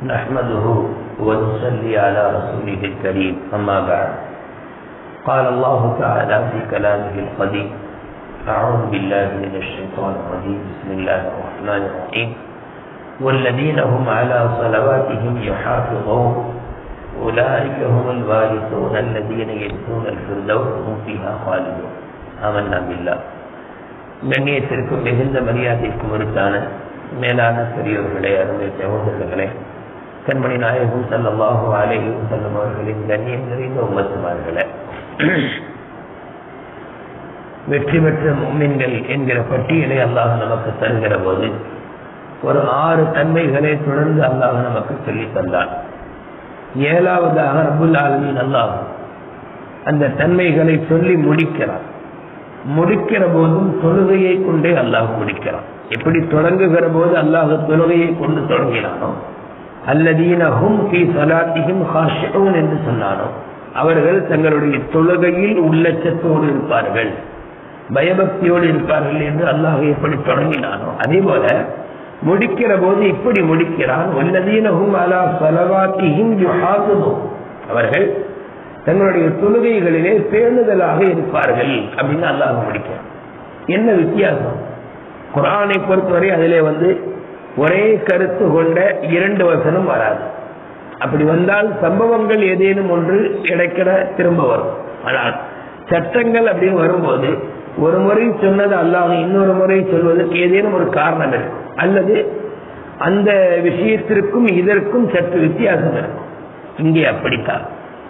نحمده ونصلي على رسوله الكريم أما بعد قال الله تعالى في كلامه القديم أعوذ بالله من الشيطان الرجيم بسم الله الرحمن الرحيم والذين هم على صلواتهم يحافظون أولئك هم الوارثون الذين يرثون الفردوس هم فيها خالدون آمنا بالله கண்ணியத்திற்கும் மிகுந்த மரியாதைக்கும் உரித்தான மேலான பெரியோர்களே அருமை சகோதரர்களே கண்மணி நாயகம் சல்லல்லாஹு அலைஹி செல்லும் அவர்களின் கண்ணியம் நிறைந்த உமத்துமார்களே வெற்றி பெற்ற மும்மின்கள் என்கிற பட்டியலை அல்லாஹ் நமக்கு தருகிற போது ஒரு ஆறு தன்மைகளை தொடர்ந்து அல்லாஹ் நமக்கு சொல்லி தந்தான் ஏழாவதாக ரபுல் ஆலமின் அல்லாஹ் அந்த தன்மைகளை சொல்லி முடிக்கிறான் முடிக்கிற போதும் தொழுகையை கொண்டே அல்லாஹ் முடிக்கிறான் எப்படி தொடங்குகிற போது அல்லாஹ் தொழுகையை கொண்டு தொடங்கினானோ அல்லதீன ஹும் ஃபி சலாத்திஹிம் ஹாஷிஊன் என்று சொன்னானோ அவர்கள் தங்களுடைய தொழுகையில் உள்ளச்சத்தோடு இருப்பார்கள் பயபக்தியோடு இருப்பார்கள் என்று அல்லாஹ் எப்படி தொடங்கினானோ அதே போல முடிக்கிற போது இப்படி முடிக்கிறான் வல்லதீனஹும் அலா சலவாத்திஹிம் யுஹாஃபிதூன் அவர்கள் தங்களுடைய தொழுகைகளிலே பேணுதலாக இருப்பார்கள் அப்படின்னு அல்லாஹ் முடிக்கிறான் என்ன வித்தியாசம் குரானை பொறுத்தவரை அதிலே வந்து ஒரே கருத்து கொண்ட இரண்டு வசனம் வராது அப்படி வந்தால் சம்பவங்கள் ஏதேனும் ஒன்று கிடைக்கிற திரும்ப வரும் ஆனால் சட்டங்கள் அப்படின்னு வரும்போது ஒரு முறை சொன்னது அல்லாஹ் இன்னொரு முறை சொல்வதற்கு ஏதேனும் ஒரு காரணம் இருக்கும் அல்லது அந்த விஷயத்திற்கும் இதற்கும் சற்று வித்தியாசம் இருக்கும் இங்கே அப்படித்தான்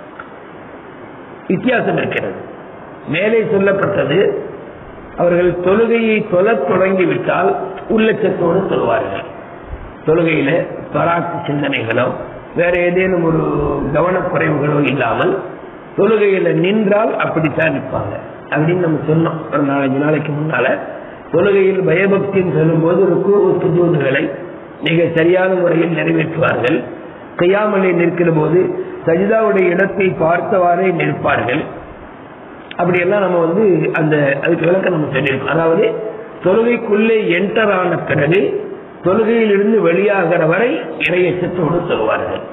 வித்தியாசம் இருக்கிறது மேலே சொல்லப்பட்டது அவர்கள் தொழுகையை தொல தொடங்கிவிட்டால் உள்ளச்சத்தோடு சொல்வார்கள் தொழுகையில பராக்கு சிந்தனைகளோ வேற ஏதேனும் ஒரு கவனக்குறைவுகளோ இல்லாமல் தொழுகையில நின்றால் அப்படித்தான் நிற்பாங்க அப்படின்னு நம்ம சொன்னோம் ஒரு நாலஞ்சு நாளைக்கு முன்னால தொழுகையில் பயபக்தின்னு சொல்லும்போது ஒரு சுஜூதுகளை மிக சரியான முறையில் நிறைவேற்றுவார்கள் கையாமலை நிற்கிற போது சஜிதாவுடைய இடத்தை பார்த்தவாறே நிற்பார்கள் அப்படியெல்லாம் நம்ம வந்து அந்த அதுக்கு விளக்கம் நம்ம சொல்லியிருக்கோம் அதாவது தொழுகைக்குள்ளே என்டர் ஆன பிறகு தொழுகையிலிருந்து வெளியாகிற வரை இறையச்சத்தோடு சொல்வார்கள்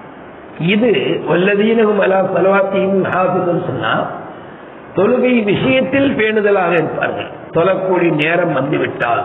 இது வல்லதீனகும் அலா பலவாத்தையும் ஹாஃபிதுன்னு சொன்னா தொழுகை விஷயத்தில் பேணுதலாக இருப்பார்கள் தொழக்கூடிய நேரம் வந்துவிட்டால்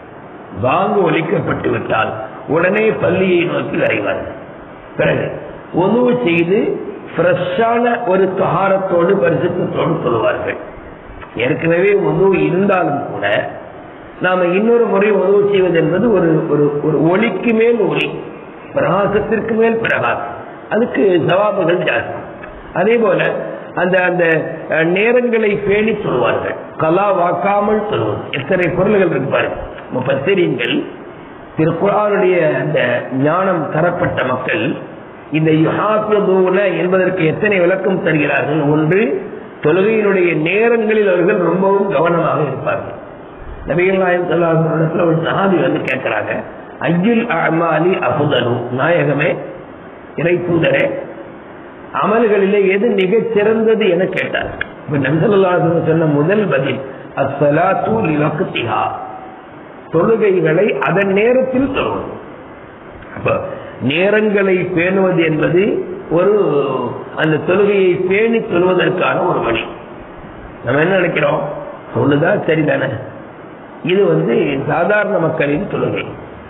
வாங்கு ஒழிக்கப்பட்டு விட்டால் உடனே பள்ளியை நோக்கி வரைவார்கள் பிறகு உதவு செய்து ஃப்ரெஷ்ஷான ஒரு தகாரத்தோடு பரிசுத்தோடு சொல்லுவார்கள் ஏற்கனவே உதவு இருந்தாலும் கூட நாம இன்னொரு முறை உதவு செய்வது என்பது ஒரு ஒரு ஒரு ஒளிக்கு மேல் ஒளி பிரகாசத்திற்கு மேல் பிரகாசம் அதுக்கு ஜவாபுகள் ஜாஸ்தி அதே போல அந்த அந்த நேரங்களை பேணி சொல்வார்கள் கலா வாக்காமல் சொல்வது எத்தனை பொருள்கள் இருப்பார்கள் முப்பத்தெரியங்கள் திருக்குறானுடைய அந்த ஞானம் தரப்பட்ட மக்கள் இந்த யுஹாபியதூன என்பதற்கு எத்தனை விளக்கம் தருகிறார்கள் ஒன்று தொழுகையினுடைய நேரங்களில் அவர்கள் ரொம்பவும் கவனமாக இருப்பார்கள் நபிகள் நாயம் சொல்லாத ஒரு சஹாபி வந்து கேட்கிறாங்க ஐயுல் அமாலி அபுதலு நாயகமே இறை தூதரே அமல்களிலே எது மிகச் சிறந்தது என கேட்டார் இப்ப நம்சல்லாசன் சொன்ன முதல் பதில் அஸ்ஸலாத்து லிவக்திஹா தொழுகைகளை அதன் நேரத்தில் தொழுவது அப்ப நேரங்களை பேணுவது என்பது ஒரு அந்த தொழுகையை பேணி சொல்வதற்கான ஒரு வழி நம்ம என்ன நினைக்கிறோம் சொல்லுதா சரிதானே இது வந்து சாதாரண மக்களின் தொழுகை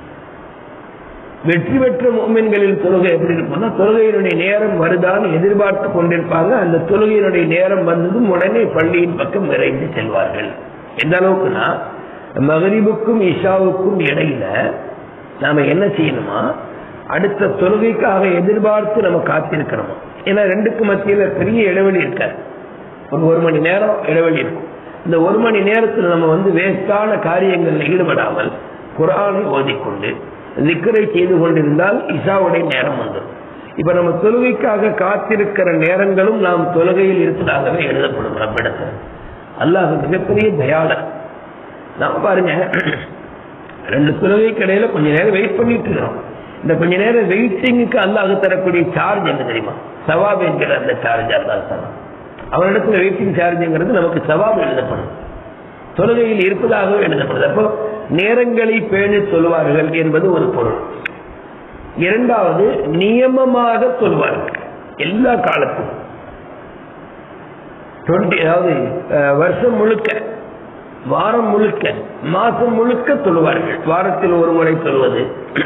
வெற்றி பெற்ற மூமென்களின் தொழுகை எப்படி இருக்கும்னா தொழுகையினுடைய நேரம் வருதான்னு எதிர்பார்த்து கொண்டிருப்பாங்க அந்த தொழுகையினுடைய நேரம் வந்ததும் உடனே பள்ளியின் பக்கம் விரைந்து செல்வார்கள் எந்த அளவுக்குன்னா மகரிபுக்கும் இஷாவுக்கும் இடையில நாம என்ன செய்யணுமா அடுத்த தொழுகைக்காக எதிர்பார்த்து நம்ம காத்திருக்கிறோம் ஏன்னா ரெண்டுக்கு மத்தியில பெரிய இடைவெளி இருக்காது ஒரு ஒரு மணி நேரம் இடைவெளி இருக்கும் இந்த ஒரு மணி நேரத்தில் நம்ம வந்து வேஸ்டான காரியங்களில் ஈடுபடாமல் குரானை ஓதிக்கொண்டு திக்கரை செய்து கொண்டிருந்தால் இஷாவுடைய நேரம் வந்துடும் இப்ப நம்ம தொழுகைக்காக காத்திருக்கிற நேரங்களும் நாம் தொழுகையில் இருப்பதாகவே எழுதப்படும் ரப்பிடத்தில் அல்லாஹ் மிகப்பெரிய தயாளர் நாம பாருங்க ரெண்டு தொழுகைக்கு இடையில கொஞ்ச நேரம் வெயிட் பண்ணிட்டு இருக்கிறோம் இந்த கொஞ்ச நேரம் வெயிட்டிங்குக்கு அல்லாஹ் தரக்கூடிய சார்ஜ் என்ன தெரியுமா சவாப் என்கிற அந்த சார்ஜ் அல்லாஹ் தரான் அவரிடத்துல வெயிட்டிங் சார்ஜுங்கிறது நமக்கு சவாப் எழுதப்படும் தொழுகையில் இருப்பதாகவே எழுதப்படுது அப்போ நேரங்களை பேணி சொல்வார்கள் என்பது ஒரு பொருள் இரண்டாவது நியமமாக சொல்வார்கள் எல்லா காலத்தும் டுவெண்ட்டி அதாவது அஹ், வருஷம் முழுக்க வாரம் முழுக்க மாசம் முழுக்க தொழுவார்கள் வாரத்தில் ஒரு முறை தொழுவது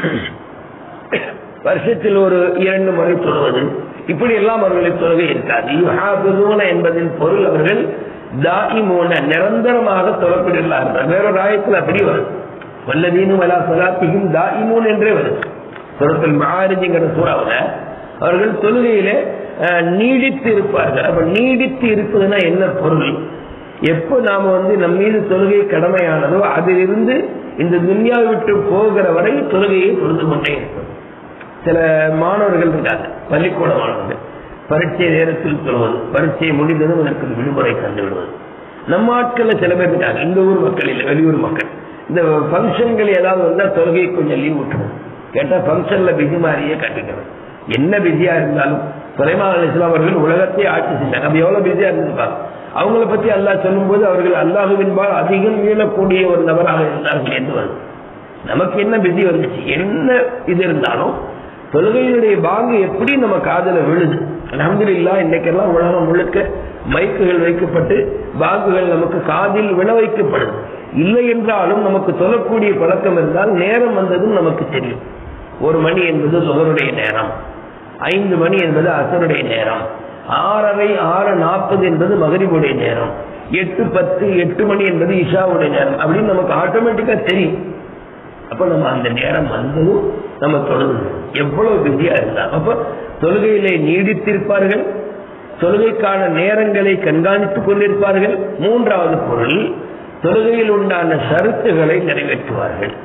வருஷத்தில் ஒரு இரண்டு முறை தொழுவது இப்படி எல்லாம் அவர்களுக்கு தொழுகை இருக்காது யுஹாபிதூன என்பதின் பொருள் அவர்கள் தாயிமூன நிரந்தரமாக தொழப்படுகிறார்கள் வேறொரு ஆயத்தில் அப்படி வரும் வல்லதீனும் வலா சலாத்தியும் தாயிமூன் என்றே வரும் சுரத்தில் மகாரிஜிங்கிற சூறாவில் அவர்கள் தொழுகையிலே அஹ், நீடித்து இருப்பார்கள் அப்ப நீடித்து இருப்பதுன்னா என்ன பொருள் எப்போ நாம வந்து நம் மீது தொழுகை கடமையானதோ அதிலிருந்து இந்த துன்யாவை விட்டு போகிற வரை தொழுகையை தொழுது கொண்டே இருக்கும் சில மாணவர்கள் இருக்காங்க பள்ளிக்கூட மாணவர்கள் பரீட்சை நேரத்தில் சொல்வது பரீட்சை முடிந்ததும் அதற்கு விடுமுறை கண்டு விடுவது நம்ம ஆட்கள்ல சில பேர் இருக்காங்க இந்த ஊர் மக்கள் இல்லை வெளியூர் மக்கள் இந்த ஃபங்க்ஷன்கள் ஏதாவது வந்தா தொழுகையை கொஞ்சம் லீவ் விட்டுரும் கேட்டா ஃபங்க்ஷன்ல பிஸி மாதிரியே காட்டிக்கிறது என்ன பிஸியா இருந்தாலும் சுலைமான் அலிஸ்லாம் அவர்கள் உலகத்தையே ஆட்சி செஞ்சாங்க அப்ப எவ்வளவு பிஸியா இருந்திருப்பாங்க அவங்கள பத்தி அல்லாஹ் சொல்லும்போது அவர்கள் அல்லாஹுவின்பால் அதிகம் மீளக்கூடிய ஒரு நபராக இருந்தார்கள் என்று வருது நமக்கு என்ன பிஸி வந்துச்சு என்ன இது இருந்தாலும் தொழுகையினுடைய பாங்கு எப்படி நம்ம காதுல விழுது அலமதுல்லா இன்னைக்கெல்லாம் உலகம் முழுக்க மைக்குகள் வைக்கப்பட்டு பாங்குகள் நமக்கு காதில் விழ வைக்கப்படுது இல்லை என்றாலும் நமக்கு சொல்லக்கூடிய பழக்கம் இருந்தால் நேரம் வந்ததும் நமக்கு தெரியும் ஒரு மணி என்பது சுகருடைய நேரம் ஐந்து மணி என்பது அசருடைய நேரம் ஆறரை ஆறு நாற்பது என்பது மகரிபுடைய நேரம் எட்டு பத்து எட்டு மணி என்பது இஷாவுடைய நேரம் அப்படின்னு நமக்கு ஆட்டோமேட்டிக்கா தெரியும் அப்ப நம்ம அந்த நேரம் வந்ததும் நம்ம தொழுது எவ்வளவு பிஸியா இருந்தா அப்ப தொழுகையிலே நீடித்திருப்பார்கள் தொழுகைக்கான நேரங்களை கண்காணித்துக் கொண்டிருப்பார்கள் மூன்றாவது பொருள் தொழுகையில் உண்டான ஷரத்துகளை நிறைவேற்றுவார்கள்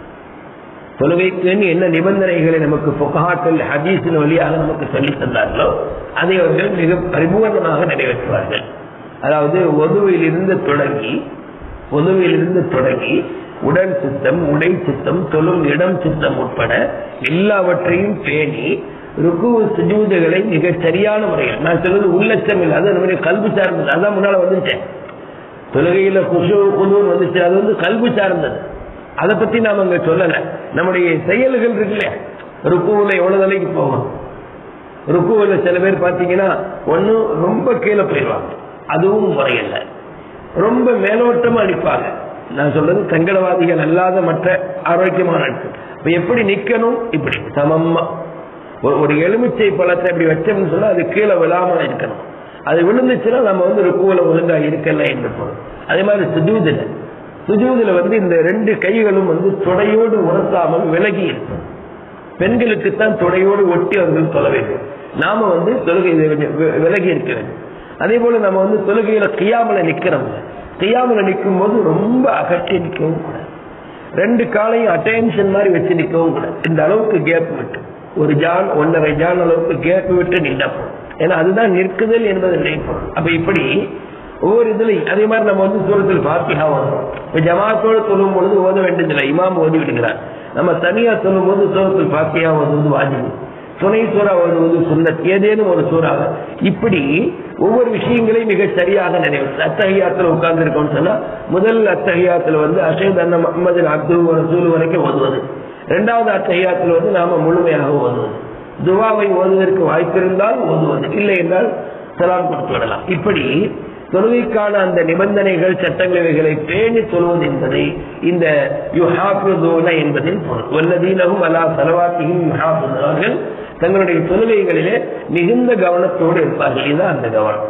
தொழுகைக்கு என்ன நிபந்தனைகளை நமக்கு புகாக்கள் ஹதீஸின் வழியாக நமக்கு சொல்லித் தந்தார்களோ அதை அவர்கள் மிக பரிபூர்ணமாக நிறைவேற்றுவார்கள் அதாவது ஒதுவிலிருந்து தொடங்கி ஒதுவிலிருந்து தொடங்கி உடல் சித்தம் உடை சித்தம் தொழும் இடம் சித்தம் உட்பட எல்லாவற்றையும் பேணி ருக்கு சுஜூதுகளை மிக சரியான முறையில் நான் சொல்வது உள்ளச்சம் இல்லை அது நம்முடைய கல்வி சார்ந்தது அதான் முன்னால வந்துட்டேன் தொழுகையில குசு குதூர் வந்துச்சு அது வந்து கல்வி சார்ந்தது அதை பத்தி நாம அங்க சொல்லல நம்முடைய செயல்கள் இருக்குல்ல ருக்குவுல எவ்வளவு நிலைக்கு போகும் ருக்குவுல சில பேர் பாத்தீங்கன்னா ஒண்ணு ரொம்ப கீழே போயிடுவாங்க அதுவும் முறையில்ல ரொம்ப மேலோட்டமா அடிப்பாங்க நான் சொல்றது சங்கடவாதிகள் அல்லாத மற்ற ஆரோக்கியமான ஆட்கள் இப்ப எப்படி நிக்கணும் இப்படி சமமா ஒரு- ஒரு எலுமிச்சை பழத்தை இப்படி வச்சோம்னு சொன்னா அது கீழே விழாம இருக்கணும் அது விழுந்துச்சுன்னா நம்ம வந்து ருக்குவுல ஒழுங்கா இருக்கல என்று பொருள் அதே மாதிரி சுஜூதுல சுஜூதுல வந்து இந்த ரெண்டு கைகளும் வந்து தொடையோடு உரசாமல் விலகி இருக்கும் பெண்களுக்கு தான் தொடையோடு ஒட்டி அவர்கள் தொழ வேண்டும் நாம வந்து தொழுகை வி- விலகி இருக்க வேண்டும் அதே போல நம்ம வந்து தொழுகையில கியாமல நிக்கிறோம் கியாமல நிற்கும் போது ரொம்ப அகற்றி நிற்கவும் கூடாது ரெண்டு காலையும் அட்டென்ஷன் மாதிரி வச்சு நிற்கவும் கூடாது இந்த அளவுக்கு கேப் விட்டு ஒரு ஜான் ஒன்றரை ஜான் அளவுக்கு கேப் விட்டு நின்றா போதும் ஏன்னா அதுதான் நிற்குதல் என்பது நினைப்போம் அப்ப இப்படி ஒவ்வொரு இதுலையும் அதே மாதிரி நம்ம வந்து சூரத்தில் பாத்தியா வரும் இப்ப ஜமாத்தோடு சொல்லும் பொழுது ஓத வேண்டியதில்லை இமாம் ஓதி விடுகிறார் நம்ம தனியா சொல்லும் போது சூரத்தில் பாத்தியா ஓதுவது வாஜிபு துணை சூறா ஓதுவது சுன்னத் ஏதேனும் ஒரு சூறாக இப்படி ஒவ்வொரு விஷயங்களையும் மிக சரியாக நினைவு அத்தகையாத்துல உட்கார்ந்து இருக்கோம்னு சொன்னா முதல் அத்தகையாத்துல வந்து அஷத் அண்ணா முகமது அப்துல் ரசூல் வரைக்கும் ஓதுவது இரண்டாவது அத்தகையாத்துல வந்து நாம முழுமையாக ஓதுவது துவாவை ஓதுவதற்கு வாய்ப்பு இருந்தால் ஓதுவது இல்லை என்றால் சலாம் கொடுத்து விடலாம் இப்படி தொழுகைக்கான அந்த நிபந்தனைகள் சட்டங்கள் இவைகளை பேணி சொல்வது என்பதை இந்த யுஹாஃபிதூன என்பதின் பொருள் வல்லதீனகும் அலா சலவாத்தியும் யுஹாஃபிதூன் அவர்கள் தங்களுடைய தொழுகைகளிலே மிகுந்த கவனத்தோடு இருப்பார்கள் இதுதான் அந்த கவனம்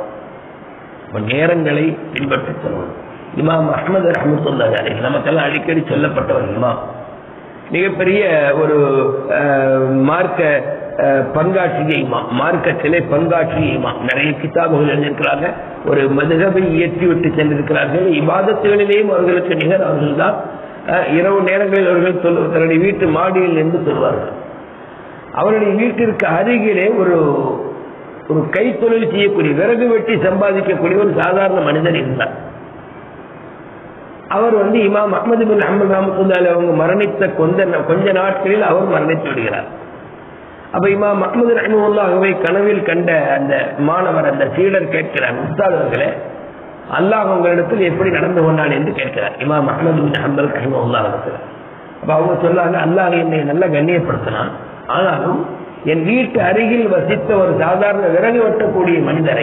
அப்ப நேரங்களை பின்பற்றி சொல்வது இமாம் அஹமது ரஹமத்துல்லாஹி அலைஹி நமக்கெல்லாம் அடிக்கடி சொல்லப்பட்ட ஒரு இமாம் மிகப்பெரிய ஒரு அஹ், மார்க்க அஹ், பங்காற்றிய இமாம் மார்க்கத்திலே பங்காற்றிய இமாம் நிறைய கிதாபுகள் எழுதியிருக்கிறாங்க ஒரு மதுகபை இயற்றி விட்டு சென்றிருக்கிறார்கள் இபாதத்துகளிலேயும் அவர்களுக்கு நிகர் அவர்கள் தான் இரவு நேரங்களில் அவர்கள் சொல்ல தன்னுடைய வீட்டு மாடியில் நின்று சொல்வார்கள் அவருடைய வீட்டிற்கு அருகிலே ஒரு ஒரு கைத்தொழில் செய்யக்கூடிய விறகு வெட்டி சம்பாதிக்கக்கூடிய ஒரு சாதாரண மனிதர் இருந்தார் அவர் வந்து இமாம் அஹமது பின் அஹமது ரஹமத்துல்லாஹி அவங்க மரணித்த கொஞ்ச கொஞ்ச நாட்களில் அவர் மரணித்து விடுகிறார் அப்ப இமாம் அஹமது ரஹமுல்லாஹுவை கனவில் கண்ட அந்த மாணவர் அந்த சீடர் கேட்கிறார் உஸ்தாத் அவர்களே அல்லாஹ் உங்களிடத்தில் எப்படி நடந்து கொண்டான் என்று கேட்கிறார் இமாம் அஹமது பின் ஹம்பல் ரஹமுல்லா இடத்துல அப்ப அவங்க சொன்னாங்க அல்லாஹ் என்னை நல்லா கண்ணியப்படுத்தினான் ஆனாலும் என் வீட்டு அருகில் வசித்த ஒரு சாதாரண விறகு வெட்டக்கூடிய மனிதரை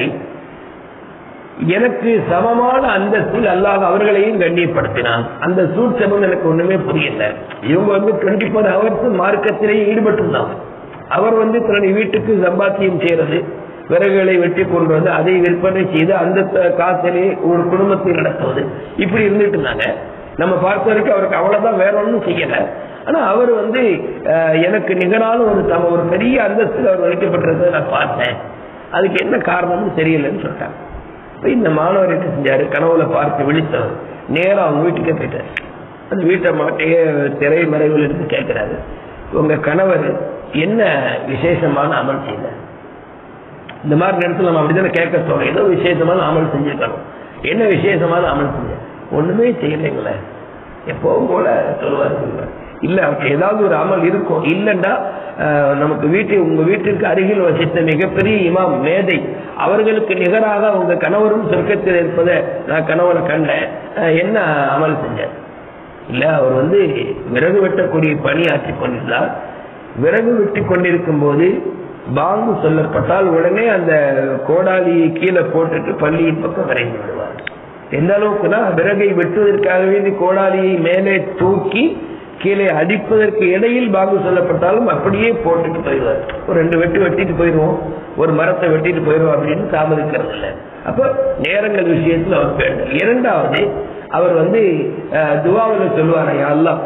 எனக்கு சமமான அந்தஸ்தில் அல்லாத அவர்களையும் கண்ணியப்படுத்தினான் அந்த சூட்சமம் எனக்கு ஒண்ணுமே புரியல இவங்க வந்து டுவெண்ட்டி ஃபோர் ஹவர்ஸ் மார்க்கத்திலேயே ஈடுபட்டிருந்தாங்க அவர் வந்து தன்னுடைய வீட்டுக்கு சம்பாத்தியம் செய்யறது விறகுகளை வெட்டி கொண்டு வந்து அதை விற்பனை செய்து அந்த த- காசிலே ஒரு குடும்பத்தை நடத்துவது இப்படி இருந்துட்டு இருந்தாங்க நம்ம பார்த்த வரைக்கும் அவருக்கு அவ்வளவுதான் வேற ஒன்றும் செய்யல ஆனா அவர் வந்து அஹ், எனக்கு நிகரான ஒரு தம ஒரு பெரிய அந்தஸ்தில் அவர் வைக்கப்பட்டிருந்ததை நான் பார்த்தேன் அதுக்கு என்ன காரணம்னு தெரியலன்னு சொல்லிட்டாங்க இப்ப இந்த மாணவர் என்ன செஞ்சாரு கனவுல பார்த்து விழித்தவர் நேரா அவங்க வீட்டுக்கே போயிட்டாரு அந்த வீட்டை மாட்டையே திரை மறைவில் இருந்து கேட்கிறாரு உங்க கணவர் என்ன விசேஷமான அமல் செய்தார் இந்த மாதிரி நேரத்தில் நம்ம அப்படித்தானே கேட்க தோணும் ஏதோ விசேஷமான அமல் செஞ்சிருக்கணும் என்ன விசேஷமான அமல் செஞ்ச ஒண்ணுமே செய்யலைங்களே எப்பவும் போல சொல்லுவார் சொல்லுவார் இல்ல அவருக்கு ஏதாவது ஒரு அமல் இருக்கும் இல்லைன்னா அஹ், நமக்கு வீட்டு உங்க வீட்டிற்கு அருகில் வசித்த மிகப்பெரிய இமாம் மேதை அவர்களுக்கு நிகராக உங்க கணவரும் சொர்க்கத்தில் இருப்பதை நான் கணவனை கண்டேன் அஹ், என்ன அமல் செஞ்சார் இல்ல அவர் வந்து விறகு வெட்டக்கூடிய பணி ஆற்றி கொண்டிருந்தார் விறகு வெட்டி கொண்டிருக்கும் போது பாங்கு சொல்லப்பட்டால் உடனே அந்த கோடாலியை கீழே போட்டுட்டு பள்ளியின் பக்கம் விரைந்து விடுவார் எந்த அளவுக்குன்னா விறகை வெட்டுவதற்காக வேண்டி கோடாலியை மேலே தூக்கி கீழே அடிப்பதற்கு இடையில் பாங்கு சொல்லப்பட்டாலும் அப்படியே போட்டுட்டு போயிடுவார் ஒரு ரெண்டு வெட்டு வெட்டிட்டு போயிடுவோம் ஒரு மரத்தை வெட்டிட்டு போயிடுவோம் அப்படின்னு தாமதிக்கிறது இல்லை அப்போ நேரங்கள் விஷயத்துல அவர் வேண்டும் இரண்டாவது அவர் வந்து அஹ், துவாவுல சொல்லுவார் அல்லாஹ்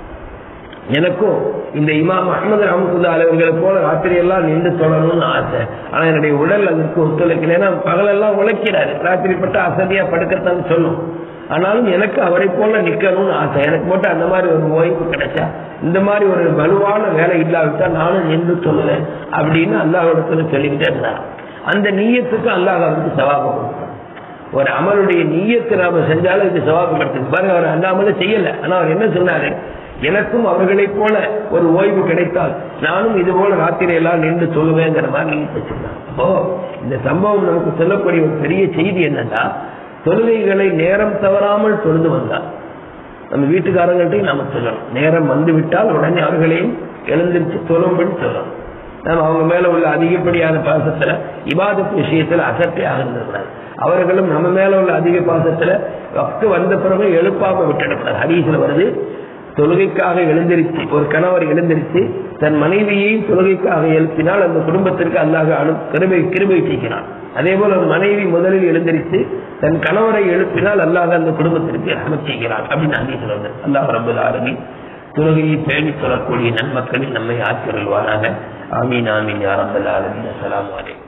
எனக்கும் இந்த இமாம் அஹமது ரஹமத்துல்லா அவர்களை போல ராத்திரி எல்லாம் நின்று தொடரணும்னு ஆசை ஆனா என்னுடைய உடல் அதற்கு ஒத்துழைக்கல ஏன்னா பகலெல்லாம் உழைக்கிறாரு ராத்திரி பட்டு அசதியா படுக்கத்தான் சொல்லும் ஆனாலும் எனக்கு அவரை போல நிக்கணும்னு ஆசை எனக்கு மட்டும் அந்த மாதிரி ஒரு ஓய்வு கிடைச்சா இந்த மாதிரி ஒரு வலுவான வேலை இல்லாவிட்டா நானும் நின்று சொல்லுவேன் அப்படின்னு அல்லாஹிடத்துல சொல்லிக்கிட்டே இருந்தார் அந்த நீயத்துக்கு அல்லாஹ் அவருக்கு சவாபம் கொடுத்தார் ஒரு அமலுடைய நீயத்தை நாம செஞ்சாலும் இது சவாபு கிடைச்சது பாருங்க அவர் அந்த அமலை செய்யல ஆனா அவர் என்ன சொன்னாரு எனக்கும் அவர்களைப் போல ஒரு ஓய்வு கிடைத்தால் நானும் இது போல ராத்திரி எல்லாம் நின்று சொல்லுவேங்கிற மாதிரி நீயத்தை சொன்னார் அப்போ இந்த சம்பவம் நமக்கு சொல்லக்கூடிய ஒரு பெரிய செய்தி என்னன்னா தொழுகைகளை நேரம் தவறாமல் தொழுது வந்தார் நம்ம வீட்டுக்காரங்கள்ட்டையும் நாம சொல்லணும் நேரம் வந்து விட்டால் உடனே அவர்களையும் எழுந்திருச்சு தொழும்படி சொல்லணும் நம்ம அவங்க மேல உள்ள அதிகப்படியான பாசத்துல இபாதத் விஷயத்துல அசட்டையாக இருந்திருக்கூடாது அவர்களும் நம்ம மேல உள்ள அதிக பாசத்துல வக்து வந்த பிறகு எழுப்பாம விட்டுடக்கூடாது ஹதீஸ்ல வருது தொழுகைக்காக எழுந்திருச்சு ஒரு கணவர் எழுந்திருச்சு தன் மனைவியையும் தொழுகைக்காக எழுப்பினால் அந்த குடும்பத்திற்கு அல்லாஹ் அனு கிருபை கிருபை செய்கிறான் அதே போல ஒரு மனைவி முதலில் எழுந்திருச்சு தன் கணவரை எழுப்பினால் அல்லாஹ் அந்த குடும்பத்திற்கு ரஹமத் செய்கிறான் அப்படின்னு ஹதீஸ்ல வருது அல்லாஹ் ரபுல் ஆலமீன் தொழுகையை பேணி சொல்லக்கூடிய நன்மக்களில் நம்மை ஆக்கிரல்வானாக ஆமீன் ஆமீன் யாரம்பல் ஆலமீன் அஸ்ஸலாமு அலைக்கும்